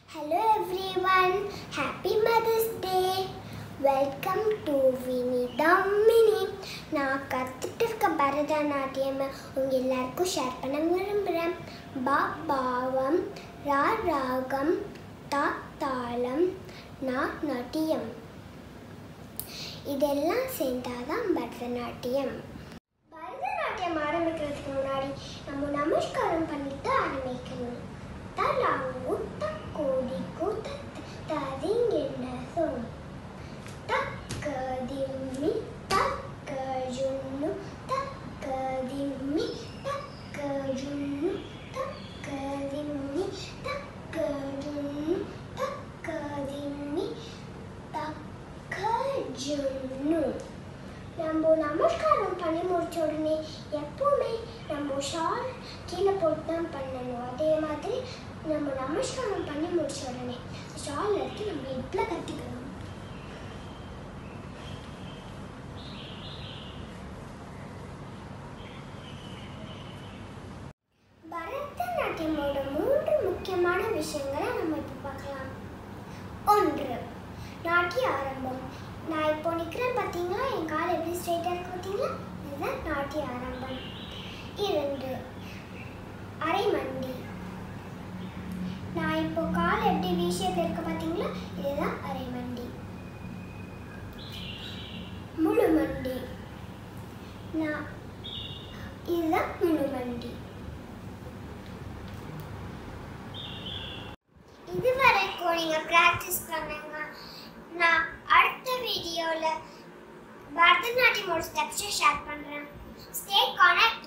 Hello everyone, happy Mother's Day. Welcome to வினிதம் மினி நான் கற்றுட்டு இருக்க பரதநாட்டியம் உங்கள் எல்லாருக்கும் ஷேர் பண்ண விரும்புகிறேன் பா பாவம் ரா ராகம் தா தாளம் நா நாட்டியம் இதெல்லாம் சேர்ந்தாதான் பரதநாட்டியம் பரதநாட்டியம் ஆரம்பிக்கிறதுக்கு முன்னாடி நம்ம நமஸ்காரம் பண்ணிட்டு ஆரம்பிக்கணும் தலாங்கு தக்கோடி கூத்த ததிங்கென்ன சொல் தக்க திம்மி தக்க ஜுன்னு தக்க திம்மி தக்க ஜுன்னு தக்க திம்மி தக்க ஜுன்னு தக்க திம்மி தக்க ஜுன்னு நம்ம நமஸ்காரம் பண்ணி முடிச்ச உடனே எப்பவுமே நம்ம ஷால் கீழே போட்டு தான் பண்ணணும் அதே மாதிரி நம்ம நமஸ்காரம் பண்ணி முடிச்ச உடனே ஷால் எடுத்து நம்ம இதில் கட்டிக்கணும் பரதநாட்டியமோட மூன்று முக்கியமான விஷயங்களை நம்ம இப்போ பார்க்கலாம் ஒன்று நாட்டிய ஆரம்பம் நான் இப்போ நிற்கிறேன் பார்த்தீங்களா என் கால் எப்படி ஸ்ட்ரைட்டாக இருக்கு பார்த்தீங்களா இதுதான் நாட்டிய ஆரம்பம் இரண்டு அரைமண்டி நான் இப்போ கால் எப்படி வீசியது இருக்கு பார்த்தீங்களா இதுதான் அரைமண்டி முழுமண்டி நான் இதுதான் முழுமண்டி இது வரைக்கும் நீங்கள் ப்ராக்டிஸ் பண்ணுங்க நான் அடுத்த வீடியோவில் பரதநாட்டியமோட ஸ்டெப்ஸை ஷேர் பண்ணுறேன் ஸ்டே கனெக்ட்